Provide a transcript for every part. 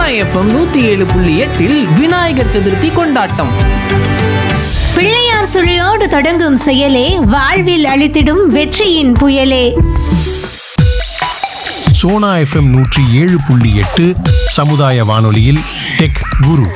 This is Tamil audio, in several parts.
சோனா எஃப்எம் நூத்தி ஏழு புள்ளி எட்டில் விநாயகர் சதுர்த்தி கொண்டாட்டம் பிள்ளையார் சுழியோடு தொடங்கும் செயலே வாழ்வில் அளித்திடும் வெற்றியின் புயலே சோனா எஃப்எம் நூற்றி ஏழு புள்ளி எட்டு சமுதாய வானொலியில் டெக் குரு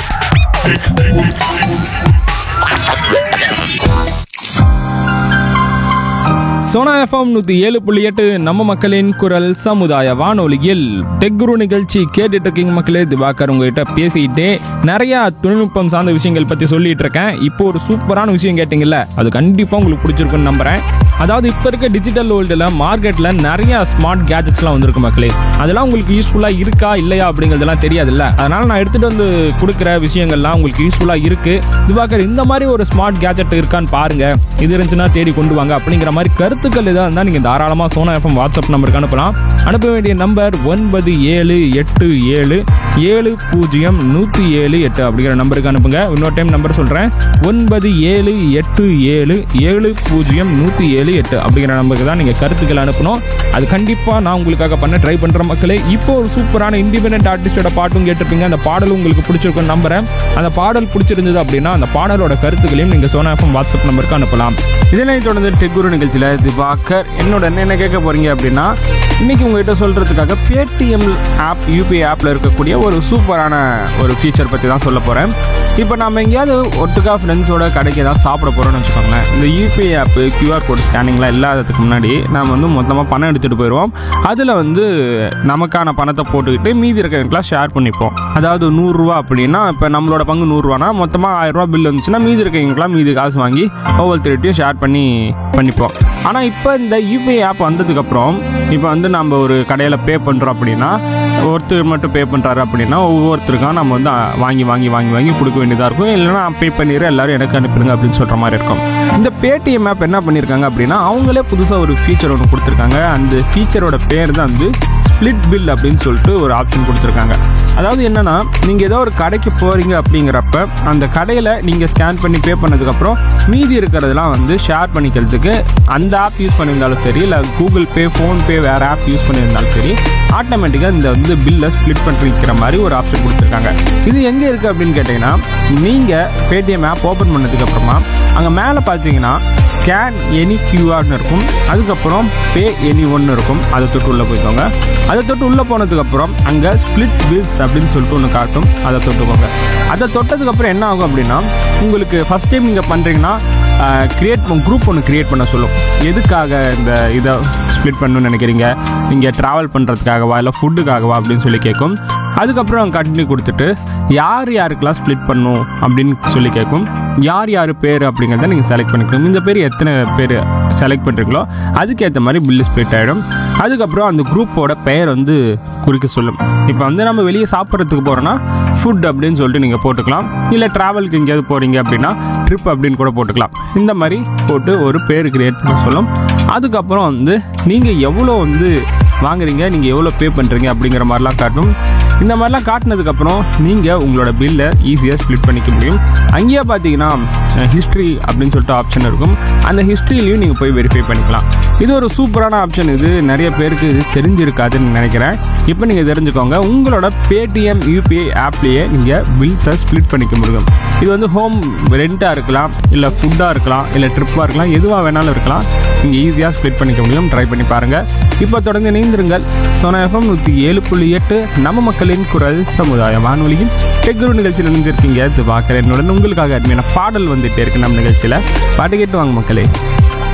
சோனா எஃப்எம் நூற்றி ஏழு புள்ளி எட்டு நம்ம மக்களின் குரல் சமுதாய வானொலியில் டெக்குரு நிகழ்ச்சி கேட்டுட்டு இருக்கீங்க மக்களே திவாகர் உங்ககிட்ட பேசிக்கிட்டே நிறைய தொழில்நுட்பம் சார்ந்த விஷயங்கள் பற்றி சொல்லிட்டு இருக்கேன் இப்போ ஒரு சூப்பரான விஷயம் கேட்டிங்கல்ல அது கண்டிப்பாக உங்களுக்கு பிடிச்சிருக்குன்னு நம்புறேன் அதாவது இப்போ இருக்க டிஜிட்டல் வேர்ல்டில் மார்க்கெட்டில் நிறைய ஸ்மார்ட் கேஜெட்ஸ்லாம் வந்திருக்கு மக்களே அதெல்லாம் உங்களுக்கு யூஸ்ஃபுல்லாக இருக்கா இல்லையா அப்படிங்கிறதெல்லாம் தெரியாதுல்ல அதனால் நான் எடுத்துகிட்டு வந்து கொடுக்குற விஷயங்கள்லாம் உங்களுக்கு யூஸ்ஃபுல்லாக இருக்குது திவாகர் இந்த மாதிரி ஒரு ஸ்மார்ட் கேஜெட் இருக்கான்னு பாருங்க இது இருந்துச்சுன்னா தேடி கொண்டு வாங்க அப்படிங்கிற மாதிரி கருத்துக்கள் எதாக இருந்தால் நீங்கள் தாராளமாக சோனா எஃப்எம் வாட்ஸ்அப் நம்பருக்கு அனுப்பலாம் அனுப்ப வேண்டிய நம்பர் ஒன்பது ஏழு எட்டு ஏழு ஏழு பூஜ்ஜியம் நூற்றி ஏழு எட்டு அப்படிங்கிற நம்பருக்கு அனுப்புங்க இன்னொரு டைம் நம்பர் சொல்கிறேன் ஒன்பது ஏழு எட்டு ஏழு ஏழு பூஜ்ஜியம் நூற்றி ஏழு எட்டு அப்படிங்கிற நம்பருக்கு தான் நீங்கள் கருத்துக்கள் அனுப்பணும் அது கண்டிப்பாக நான் உங்களுக்காக பண்ண ட்ரை பண்ணுற மக்களே இப்போ ஒரு சூப்பரான இண்டிபெண்டன்ட் ஆர்டிஸ்டோட பாட்டும் கேட்டிருப்பீங்க அந்த பாடலும் உங்களுக்கு பிடிச்சிருக்குன்னு நம்புறேன் அந்த பாடல் பிடிச்சிருந்தது அப்படின்னா அந்த பாடலோட கருத்துக்களையும் நீங்கள் சோனா எஃப்எம் வாட்ஸ்அப் நம்பருக்கு அனுப்பலாம் இதனை தொடர்ந்து டெக்குரு நிகழ்ச்சியில் திவாகர் என்னோட என்ன கேட்க போறீங்க அப்படின்னா இன்னைக்கு உங்ககிட்ட சொல்றதுக்காக பேடிஎம் ஆப் யூபிஐ ஆப்ல இருக்கக்கூடிய ஒரு சூப்பரான ஒரு ஃபீச்சர் பத்தி தான் சொல்ல போறேன் இப்போ நம்ம எங்கேயாவது ஒட்டுக்கா ஃப்ரெண்ட்ஸோட கடைக்கு ஏதாவது சாப்பிட போறோம்னு வச்சுக்கோங்களேன் இந்த யூபிஐ ஆப் கியூஆர் கோட் ஸ்கேனிங்லாம் இல்லாததுக்கு முன்னாடி நம்ம வந்து மொத்தமாக பணம் எடுத்துகிட்டு போயிடுவோம் அதில் வந்து நமக்கான பணத்தை போட்டுக்கிட்டு மீதி இருக்கிறவங்களுக்குலாம் ஷேர் பண்ணிப்போம் அதாவது நூறுரூவா அப்படின்னா இப்போ நம்மளோட பங்கு நூறுரூவானா மொத்தமாக ஆயிரரூவா பில் வந்துச்சுன்னா மீதி இருக்கிறவங்களுக்குலாம் மீதி காசு வாங்கி ஒவ்வொருத்தருட்டையும் ஷேர் பண்ணி பண்ணிப்போம் ஆனால் இப்போ இந்த யூபிஐ ஆப் வந்ததுக்கப்புறம் இப்போ வந்து நம்ம ஒரு கடையில் பே பண்ணுறோம் அப்படின்னா ஒருத்தர் மட்டும் பே பண்ணுறாரு அப்படின்னா ஒவ்வொருத்தருக்கும் நம்ம வந்து அஹ், வாங்கி வாங்கி வாங்கி வாங்கி கொடுக்க வேண்டியதாக இருக்கும் இல்லைன்னா பே பண்ணிடுறேன் எல்லாரும் எனக்கு அனுப்பிடுங்க அப்படின்னு சொல்கிற மாதிரி இருக்கும் இந்த பேடிஎம் ஆப் என்ன பண்ணியிருக்காங்க அப்படின்னா அவங்களே புதுசாக ஒரு ஃபீச்சர் ஒன்று கொடுத்துருக்காங்க அந்த ஃபீச்சரோட பேர் தான் வந்து ஸ்ப்ளிட் பில் அப்படின்னு சொல்லிட்டு ஒரு ஆப்ஷன் கொடுத்துருக்காங்க அதாவது என்னன்னா நீங்கள் ஏதோ ஒரு கடைக்கு போகிறீங்க அப்படிங்கிறப்ப அந்த கடையில் நீங்கள் ஸ்கேன் பண்ணி பே பண்ணதுக்கப்புறம் மீதி இருக்கிறதெல்லாம் வந்து ஷேர் பண்ணிக்கிறதுக்கு அந்த ஆப் யூஸ் பண்ணியிருந்தாலும் சரி இல்லை கூகுள் பே ஃபோன்பே வேறு ஆப் யூஸ் பண்ணியிருந்தாலும் சரி ஆட்டோமேட்டிக்காக இந்த வந்து பில்லை ஸ்ப்ளிட் பண்ணிக்கிற மாதிரி ஒரு ஆப்ஷன் கொடுத்துருக்காங்க இது எங்கே இருக்குது அப்படின்னு கேட்டிங்கன்னா நீங்கள் பேடிஎம் ஆப் ஓப்பன் பண்ணதுக்கப்புறமா அங்கே மேலே பார்த்தீங்கன்னா ஸ்கேன் எனி கியூஆர்னு இருக்கும் அதுக்கப்புறம் பே எனி ஒன்று இருக்கும் அதை தொட்டு உள்ளே போய்க்கோங்க அதை தொட்டு உள்ளே போனதுக்கப்புறம் அங்கே ஸ்ப்ளிட் பில்ஸ் அப்படின்னு சொல்லிட்டு ஒன்று காட்டும் அதை தொட்டுக்கோங்க அதை தொட்டதுக்கப்புறம் என்ன ஆகும் அப்படின்னா உங்களுக்கு ஃபஸ்ட் டைம் நீங்கள் பண்ணுறீங்கன்னா கிரியேட் குரூப் ஒன்று கிரியேட் பண்ண சொல்லும் எதுக்காக இந்த இதை ஸ்ப்ளிட் பண்ணணும்னு நினைக்கிறீங்க நீங்கள் ட்ராவல் பண்ணுறதுக்காகவா இல்லை ஃபுட்டுக்காகவா அப்படின்னு சொல்லி கேட்கும் அதுக்கப்புறம் கண்டினியூ கொடுத்துட்டு யார் யாருக்கெல்லாம் ஸ்ப்ளிட் பண்ணும் அப்படின்னு சொல்லி கேட்கும் யார் யார் பேர் அப்படிங்கிறத நீங்கள் செலக்ட் பண்ணிக்கணும் இந்த பேர் எத்தனை பேர் செலக்ட் பண்ணுறீங்களோ அதுக்கேற்ற மாதிரி பில்லு ஸ்ப்ளிட் ஆகிடும் அதுக்கப்புறம் அந்த குரூப்போட பெயர் வந்து குறிக்க சொல்லும் இப்போ வந்து நம்ம வெளியே சாப்பிட்றதுக்கு போகிறோன்னா ஃபுட் அப்படின்னு சொல்லிட்டு நீங்கள் போட்டுக்கலாம் இல்லை ட்ராவலுக்கு எங்கேயாவது போகிறீங்க அப்படின்னா ட்ரிப் அப்படின்னு கூட போட்டுக்கலாம் இந்த மாதிரி போட்டு ஒரு பேர் கிரியேட் பண்ண சொல்லும் அதுக்கப்புறம் வந்து நீங்கள் எவ்வளோ வந்து வாங்குறீங்க நீங்கள் எவ்வளோ பே பண்ணுறீங்க அப்படிங்கிற மாதிரிலாம் காட்டும் இந்த மாதிரிலாம் காட்டினதுக்கப்புறம் நீங்கள் உங்களோட பில்லை ஈஸியாக ஸ்ப்ளிட் பண்ணிக்க முடியும் அங்கேயே பார்த்தீங்கன்னா ஹிஸ்ட்ரி அப்படின்னு சொல்லிட்டு ஆப்ஷன் இருக்கும் அந்த ஹிஸ்ட்ரிலையும் நீங்கள் போய் வெரிஃபை பண்ணிக்கலாம் இது ஒரு சூப்பரான ஆப்ஷன் இது நிறைய பேருக்கு இது தெரிஞ்சிருக்காதுன்னு நினைக்கிறேன் இப்போ நீங்கள் தெரிஞ்சுக்கோங்க உங்களோட பேடிஎம் யூபிஐ ஆப்லேயே நீங்கள் பில்ஸை ஸ்ப்ளிட் பண்ணிக்க முடியும் இது வந்து ஹோம் ரெண்ட்டாக இருக்கலாம் இல்லை ஃபுட்டாக இருக்கலாம் இல்லை ட்ரிப்பாக இருக்கலாம் எதுவாக வேணாலும் இருக்கலாம் நீங்கள் ஈஸியாக ஸ்ப்ளிட் பண்ணிக்க முடியும் ட்ரை பண்ணி பாருங்கள் இப்போ தொடர்ந்து இணைந்திருங்கள் சோனா எஃப்எம் நூற்றி ஏழு புள்ளி எட்டு நம்ம மக்களின் குரல் சமுதாய வானொலியில் டெக்குரு நிகழ்ச்சியில் நினைஞ்சிருக்கீங்க இது பார்க்குறேன் என்னுடன் உங்களுக்காக அருமையான பாடல் வந்துட்டே இருக்கு நம்ம நிகழ்ச்சியில் பாட்டு கேட்டு வாங்க மக்களே